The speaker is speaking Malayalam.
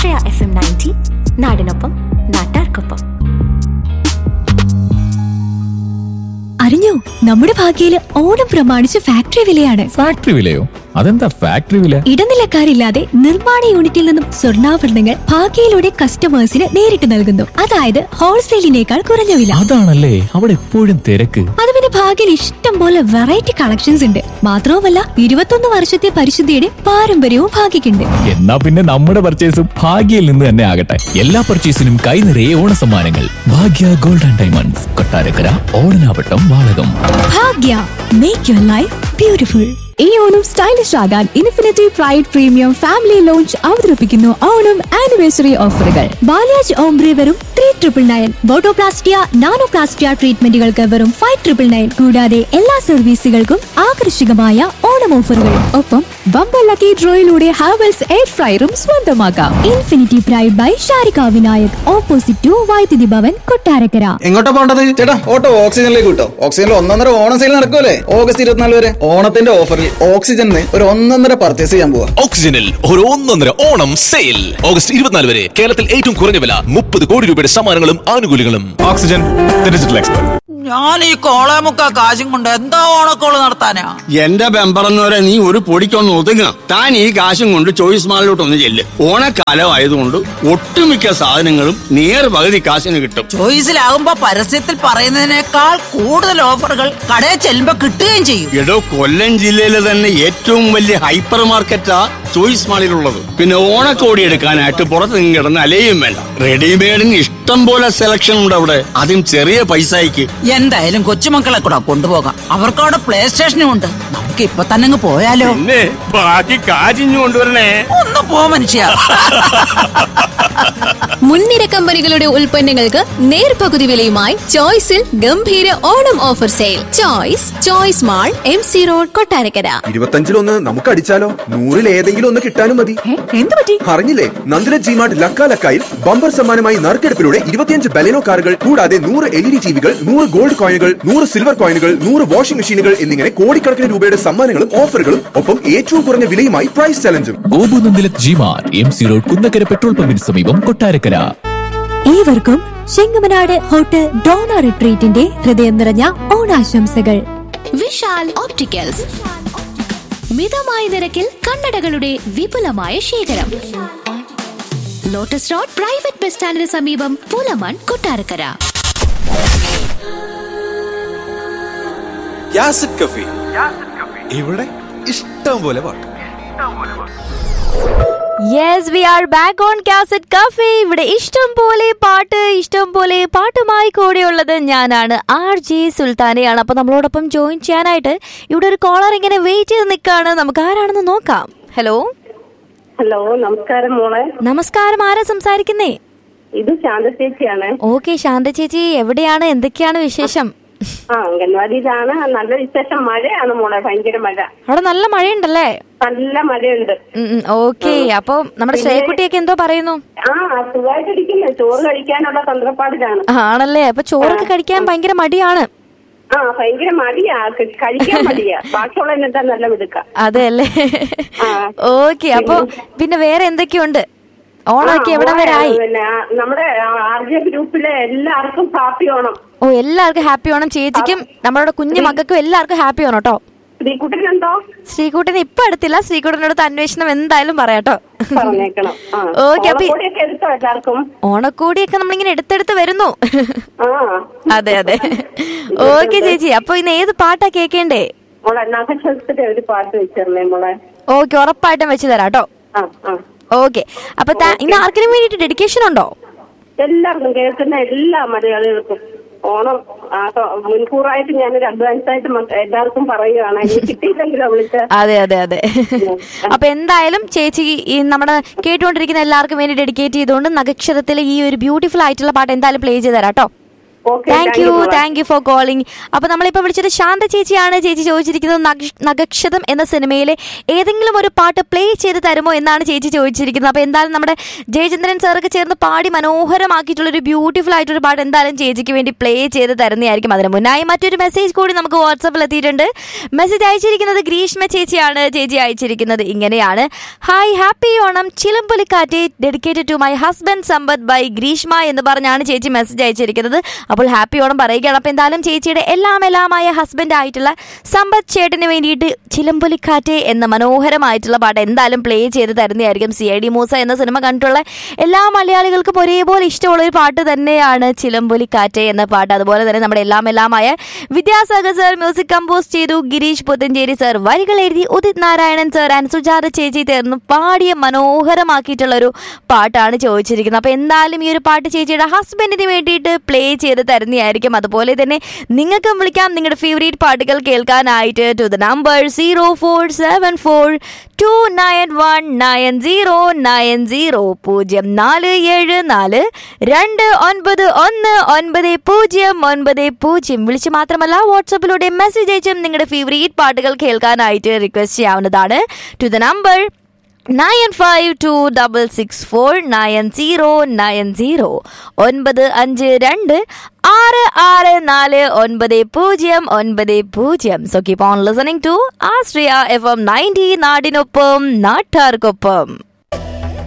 ആശ്രയ എഫ് എം നയൻറ്റി നാടിനൊപ്പം നാട്ടാർക്കൊപ്പം അറിഞ്ഞോ നമ്മുടെ ഭാഗ്യയില് ഓണം പ്രമാണിച്ച് ഫാക്ടറി വിലയാണ് ഫാക്ടറി വിലയോ അതെന്താ ഫാക്ടറി വില ഇടനിലക്കാരില്ലാതെ നിർമ്മാണ യൂണിറ്റിൽ നിന്നും സ്വർണ്ണാഭരണങ്ങൾ ഭാഗ്യയിലൂടെ കസ്റ്റമേഴ്സിന് നേരിട്ട് നൽകുന്നു അതായത് ഹോൾസെയിലിനേക്കാൾ കുറഞ്ഞ വില അതാണല്ലേ അവിടെ എപ്പോഴും തിരക്ക് അത് പിന്നെ ഭാഗ്യയിൽ ഇഷ്ടം പോലെ വെറൈറ്റി കളക്ഷൻസ് ഉണ്ട് മാത്രവുമല്ല ഇരുപത്തൊന്ന് വർഷത്തെ പരിശുദ്ധിയുടെ പാരമ്പര്യവും ഭാഗ്യക്കുണ്ട് എന്നാ പിന്നെ നമ്മുടെ പർച്ചേസും ഭാഗ്യയിൽ നിന്ന് തന്നെ ആകട്ടെ എല്ലാ പർച്ചേസിനും കൈ നിറയെ ഓണസമ്മാനങ്ങൾ Bhagya gold and diamonds Kottarakkara Odanavattom Valakom Bhagya make your life beautiful ഈ ഓണം സ്റ്റൈലിഷ് ആകാൻ infinity pride premium family lounge അവതരിപ്പിക്കുന്നു ഓണം ആനിവേഴ്സറി ഓഫറുകൾ ബാലാജ് ഓംബ്രെ വെറും three triple nine botoplastia nanoplastia ട്രീറ്റ്മെന്റുകൾക്ക് വെറും ഫൈവ് ട്രിപ്പിൾ നയൻ കൂടാതെ എല്ലാ സർവീസുകൾക്കും ആകർഷകമായ ഓണം ഓഫറുകൾ ഒപ്പം ബമ്പർ ലക്കി ഡ്രോയിലൂടെ ഹാവൽസ് എയർ ഫ്രയറും സ്വന്തമാക്കാം infinity pride by Sharika Vinayak opposite to Vaidyuthi Bhavan Kottarakkara എങ്ങോട്ടാ പോണ്ടത് ചേട്ടാ ഓട്ടോ ഓക്സിജനിലേക്ക് കിട്ടോ ഓക്സിജനിൽ ഒന്നൊന്നര ഓണം സെയിൽ നടക്കുമല്ലേ ഓഗസ്റ്റ് ഇരുപത്തിനാല് വരെ ഓണത്തിന്റെ ഓഫറിൽ ഓക്സിജനിൽ ഒരു ഒന്നൊന്നര പർച്ചേസ് ചെയ്യാൻ പോവാ ഓക്സിജനിൽ ഒരു ഒന്നൊന്നര ഓണം സെയിൽ ഓഗസ്റ്റ് ഇരുപത്തിനാല് വരെ കേരളത്തിൽ ഏറ്റവും കുറഞ്ഞ വില മുപ്പത് കോടി രൂപയുടെ സമ്മാനങ്ങളും ആനുകൂല്യങ്ങളും ഓക്സിജൻ ഡിജിറ്റൽ എക്സ്പെർട്ട് ഞാൻ ഈ കോളേമുക്ക കാശും കൊണ്ട് എന്താ ഓണക്കോള് നടത്താനാ എന്റെ ബെമ്പറന്നവരെ നീ ഒരു പൊടിക്കൊന്ന് ഒതുങ്ങ താൻ ഈ കാശും കൊണ്ട് ചോയ്സ് മാളിലോട്ടൊന്ന് ചെല്ല് ഓണക്കാലം ആയതുകൊണ്ട് ഒട്ടുമിക്ക സാധനങ്ങളും നേർ പകുതി കാശിന് കിട്ടും ചോയ്സിലാകുമ്പോ പരസ്യത്തിൽ പറയുന്നതിനേക്കാൾ കൂടുതൽ ഓഫറുകൾ കടയിൽ ചെല്ലുമ്പോ കിട്ടുകയും ചെയ്യും എടോ കൊല്ലം ജില്ലയിലെ തന്നെ ഏറ്റവും വലിയ ഹൈപ്പർ മാർക്കറ്റാ ചോയ്സ് മാളിലുള്ളത് പിന്നെ ഓണക്കോടി എടുക്കാനായിട്ട് പുറത്ത് നിന്ന് കിടന്ന് അലയും വേണ്ട റെഡിമെയ്ഡിന് ഇഷ്ടം പോലെ സെലക്ഷൻ ഉണ്ട് അവിടെ അതും ചെറിയ പൈസയ്ക്ക് എന്തായാലും കൊച്ചുമക്കളെ കൂടെ കൊണ്ടുപോകാം അവർക്ക് അവിടെ പ്ലേ സ്റ്റേഷനും ഉണ്ട് നമുക്ക് ഇപ്പൊ തന്നെ അങ്ങ് പോയാലോ പിന്നെ ബാക്കി കാശിഞ്ഞു കൊണ്ടുവരണേ ഒന്ന് പോ മനുഷ്യ മുൻനിര കമ്പനികളുടെ ഉൽപ്പന്നങ്ങൾക്ക് നേർപകുതി വിലയുമായി ചോയ്സിൽ ഗംഭീര Onam offer sale choice choice mall M C road Kottarakkara ഇരുപത്തഞ്ചിലൊന്ന് നമുക്ക് അടിച്ചാലോ നൂറിൽ ഏതെങ്കിലും ഒന്ന് കിട്ടാനും മതി എന്ത് പറ്റി അറിഞ്ഞില്ലേ നന്ദിന ജിമാർട്ട് ലക്ക ലക്കായിൽ ബമ്പർ സമ്മാനമായി നറുക്കെടുപ്പിലൂടെ ഇരുപത്തിയഞ്ച് ബലെനോ കാറുകൾ കൂടാതെ നൂറ് എൽ ഇ ഡി ടിവികൾ നൂറ് ഗോൾഡ് കോയിനുകൾ നൂറ് സിൽവർ കോയിനുകൾ നൂറ് വാഷിംഗ് മെഷീനുകൾ എന്നിങ്ങനെ കോടിക്കണക്കിന് രൂപയുടെ സമ്മാനങ്ങളും ഓഫറുകളും ഒപ്പം ഏറ്റവും കുറഞ്ഞ വിലയുമായി പ്രൈസ് ചലഞ്ചും ഗോപുനന്ദിലത് ജിമാർ M C road Kunnakkara petrol പമ്പിന് സമീപം കൊട്ടാരക്കര ഏവർക്കും ചെങ്ങമനാട് ഹോട്ടൽ ഡോണ റിട്രീറ്റിന്റെ ഹൃദയം നിറഞ്ഞ ഓണാശംസകൾ വിശാൽ ഓപ്റ്റിക്കൽസ് മിതമായ നിരക്കിൽ കണ്ണടകളുടെ വിപുലമായ ശേഖരം ലോട്ടസ് റോഡ് പ്രൈവറ്റ് ബസ് സ്റ്റാൻഡിന് സമീപം പുലമൺ കൊട്ടാരക്കര യാസിഡ് കഫി ഇവിടെ ഇഷ്ടം പോലെ പാട്ട് yes we are back on cassette cafe ഇവിടെ ഇഷ്ടം പോലെ പാട്ട് ഇഷ്ടം പോലെ പാട്ടുമായി കൂടെയുള്ളത് ഞാനാണ് ആർ ജെ സുൽത്താനയാണ് അപ്പൊ നമ്മളോടൊപ്പം ജോയിൻ ചെയ്യാനായിട്ട് ഇവിടെ ഒരു കോളർ ഇങ്ങനെ വെയിറ്റ് ചെയ്ത് നിൽക്കാണ് നമുക്ക് ആരാണെന്ന് നോക്കാം ഹലോ ഹലോ നമസ്കാരം മോളെ നമസ്കാരം ആരാ സംസാരിക്കുന്നേ ഇത് ശാന്ത ചേച്ചിയാണ് ഓക്കെ ശാന്ത ചേച്ചി എവിടെയാണ് എന്തൊക്കെയാണ് വിശേഷം ആ അംഗൻവാടിയിലാണ് നല്ല വിശേഷം മഴയാണ് മോളെ ഭയങ്കര മഴ അവിടെ നല്ല മഴയുണ്ടല്ലേ നല്ല മഴയുണ്ട് ഓക്കെ അപ്പൊ നമ്മുടെ പിന്നെ- ശ്രേയക്കുട്ടിയൊക്കെ എന്തോ പറയുന്നു ആ സുഖമായിട്ടിരിക്കുന്നു ചോറ് കഴിക്കാനുള്ള തന്ത്രപ്പാടിലാണ് ആണല്ലേ അപ്പൊ ചോറൊക്കെ കഴിക്കാൻ ഭയങ്കര മടിയാണ് ആ ഭയങ്കര മടിയാ ക- കഴിക്കാൻ മടിയാ ബാക്കിയുള്ള എന്നിട്ടാ നല്ല മിടുക്ക അതെ അല്ലേ ഓക്കെ അപ്പൊ പിന്നെ വേറെ എന്തൊക്കെയുണ്ട് ഓണമൊക്കെ എവിടെ വരെ ആയി പിന്നെ ആ, നമ്മുടെ ആർ ജെ ഗ്രൂപ്പിലെ എല്ലാവർക്കും ഹാപ്പി ഓണം ഓ എല്ലാവർക്കും ഹാപ്പി ഓണം ചേച്ചിക്കും നമ്മളുടെ കുഞ്ഞു മക്കൾക്കും എല്ലാവർക്കും ഹാപ്പി ഓണം കേട്ടോ ശ്രീകുട്ടനുണ്ടോ ശ്രീകുട്ടന് ഇപ്പൊ എടുത്തില്ല ശ്രീകുട്ടനോട് അന്വേഷണം എന്തായാലും പറയാട്ടോ പറഞ്ഞേക്കണം ആ. ഓക്കെ അപ്പൊ ഈ- ഓണക്കോടിയൊക്കെ എടുത്തോ എല്ലാവർക്കും ഓണക്കോടിയൊക്കെ നമ്മളിങ്ങനെ എടുത്തെടുത്ത് വരുന്നു ആ അതെ അതെ ഓക്കെ ചേച്ചി അപ്പൊ ഇന്ന് ഏത് പാട്ടാ കേക്കേണ്ടേ മോളെ നഖശസ്ത്രത്തിന്റെ ഒരു പാട്ട് വെച്ചിരുന്നേ മോളെ ഓക്കെ ഉറപ്പായിട്ടും വെച്ച് തരാം കേട്ടോ ആ ആ ഓക്കെ അപ്പൊ താ- ഇന്ന് ആർക്കിനും വേണ്ടിട്ട് ഡെഡിക്കേഷൻ ഉണ്ടോ എല്ലാവർക്കും കേൾക്കുന്ന എല്ലാ മലയാളികൾക്കും ഓണം ആ, തൊ- മുൻകൂറായിട്ട് ഞാനൊരു അഡ്വാൻസ് ആയിട്ട് മക്ക- എല്ലാവർക്കും പറയുകയാണ് എനിക്ക് കിട്ടിയില്ലെങ്കിലോ വിളിച്ച അതെ അതെ അതെ അപ്പൊ എന്തായാലും ചേച്ചി ഈ നമ്മുടെ കേട്ടുകൊണ്ടിരിക്കുന്ന എല്ലാവർക്കും വേണ്ടി ഡെഡിക്കേറ്റ് ചെയ്തുകൊണ്ട് നക്ഷത്രത്തിലെ ഈ ഒരു ബ്യൂട്ടിഫുൾ ആയിട്ടുള്ള പാട്ട് എന്തായാലും പ്ലേ ചെയ്ത് തരാം കേട്ടോ okay thank you thank you for calling അപ്പൊ നമ്മളിപ്പോ വിളിച്ചത് ശാന്ത ചേച്ചിയാണ് ചേച്ചി ചോദിച്ചിരിക്കുന്നത് നഗ- നഗക്ഷതം എന്ന സിനിമയിലെ ഏതെങ്കിലും ഒരു പാട്ട് പ്ലേ ചെയ്ത് തരുമോ എന്നാണ് ചേച്ചി ചോദിച്ചിരിക്കുന്നത് അപ്പൊ എന്തായാലും നമ്മുടെ ജയചന്ദ്രൻ സാറൊക്കെ ചേർന്ന് പാടി മനോഹരമാക്കിയിട്ടുള്ള ഒരു ബ്യൂട്ടിഫുൾ ആയിട്ടൊരു പാട്ട് എന്തായാലും ചേച്ചിക്ക് വേണ്ടി പ്ലേ ചെയ്ത് തരുന്നതായിരിക്കും അതിന് മുന്നായി മറ്റൊരു മെസ്സേജ് കൂടി നമുക്ക് വാട്സാപ്പിൽ എത്തിയിട്ടുണ്ട് മെസ്സേജ് അയച്ചിരിക്കുന്നത് ഗ്രീഷ്മ ചേച്ചിയാണ് ചേച്ചി അയച്ചിരിക്കുന്നത് ഇങ്ങനെയാണ് ഹായ് ഹാപ്പി ഓണം ചിലമ്പൊലിക്കാറ്റ് dedicated to my husband Sampath by Greeshma എന്ന് പറഞ്ഞാണ് ചേച്ചി മെസ്സേജ് അയച്ചിരിക്കുന്നത് അപ്പോൾ ഹാപ്പി ഓണം പറയുകയാണ് അപ്പോൾ എന്തായാലും ചേച്ചിയുടെ എല്ലാം എല്ലാമായ ഹസ്ബൻഡ് ആയിട്ടുള്ള സമ്പത്ത് ചേട്ടന് വേണ്ടിയിട്ട് ചിലമ്പൊലിക്കാറ്റ് എന്ന മനോഹരമായിട്ടുള്ള പാട്ട് എന്തായാലും പ്ലേ ചെയ്ത് തരുന്നതായിരിക്കും സി ഐ ഡി മൂസ എന്ന സിനിമ കണ്ടിട്ടുള്ള എല്ലാ മലയാളികൾക്കും ഒരേപോലെ ഇഷ്ടമുള്ള ഒരു പാട്ട് തന്നെയാണ് ചിലമ്പൊലിക്കാറ്റ് എന്ന പാട്ട് അതുപോലെ തന്നെ നമ്മുടെ എല്ലാം എല്ലാമായ വിദ്യാസാഗർ സർ മ്യൂസിക് കമ്പോസ് ചെയ്തു ഗിരീഷ് പുത്തഞ്ചേരി സർ വരികൾ എഴുതി ഉദിത് നാരായണൻ സർ ആൻഡ് സുജാത ചേച്ചി ചേർന്ന് പാടിയ മനോഹരമാക്കിയിട്ടുള്ള ഒരു പാട്ടാണ് ചോദിച്ചിരിക്കുന്നത് അപ്പോൾ എന്തായാലും ഈ ഒരു പാട്ട് ചേച്ചിയുടെ ഹസ്ബൻഡിന് വേണ്ടിയിട്ട് പ്ലേ ചെയ്ത് തരുന്നതായിരിക്കും അതുപോലെ തന്നെ നിങ്ങൾക്കും വിളിക്കാം നിങ്ങളുടെ ഫേവറേറ്റ് പാട്ടുകൾ കേൾക്കാനായിട്ട് to the number zero four seven four two nine one nine zero nine zero പൂജ്യം നാല് ഏഴ് നാല് രണ്ട് ഒൻപത് ഒന്ന് ഒൻപത് പൂജ്യം ഒൻപത് പൂജ്യം വിളിച്ച് മാത്രമല്ല വാട്സപ്പിലൂടെ മെസ്സേജ് അയച്ചും നിങ്ങളുടെ ഫേവറേറ്റ് പാട്ടുകൾ കേൾക്കാനായിട്ട് റിക്വസ്റ്റ് ചെയ്യാവുന്നതാണ് to the number nine five two double six four nine zero nine zero ഒൻപത് അഞ്ച് രണ്ട് ആറ് ആറ് നാല് ഒൻപത് പൂജ്യം ഒൻപത് പൂജ്യം so keep on listening to ആസ്ട്രിയ എഫ് എം നയൻറ്റി നാടിനൊപ്പം നാട്ടാർക്കൊപ്പം